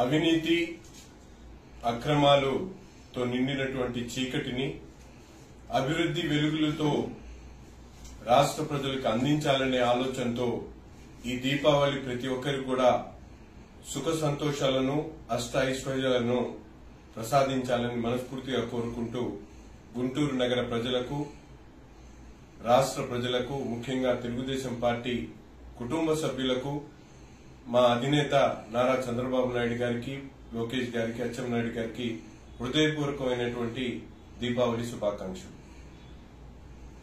అవినీతి అక్రమాలుతో నిండినటువంటి చీకటిని అభివృద్ది వెలుగులతో రాష్ట్ర ప్రజలకు అందించాలనే ఆలోచనతో ఈ దీపావళి ప్రతి ఒక్కరికి కూడా సుఖ సంతోషాలను అష్ట ఐశ్వర్యాలను ప్రసాదించాలని మనస్ఫూర్తిగా కోరుకుంటూ గుంటూరు నగర ప్రజలకు రాష్ట్ర ప్రజలకు ముఖ్యంగా తెలుగుదేశం పార్టీ కుటుంబ సభ్యులకు మా అధినేత నారా చంద్రబాబు నాయుడు గారికి లోకేష్ గారికి అచ్చెన్నాయుడు గారికి హృదయపూర్వకమైనటువంటి దీపావళి శుభాకాంక్షలు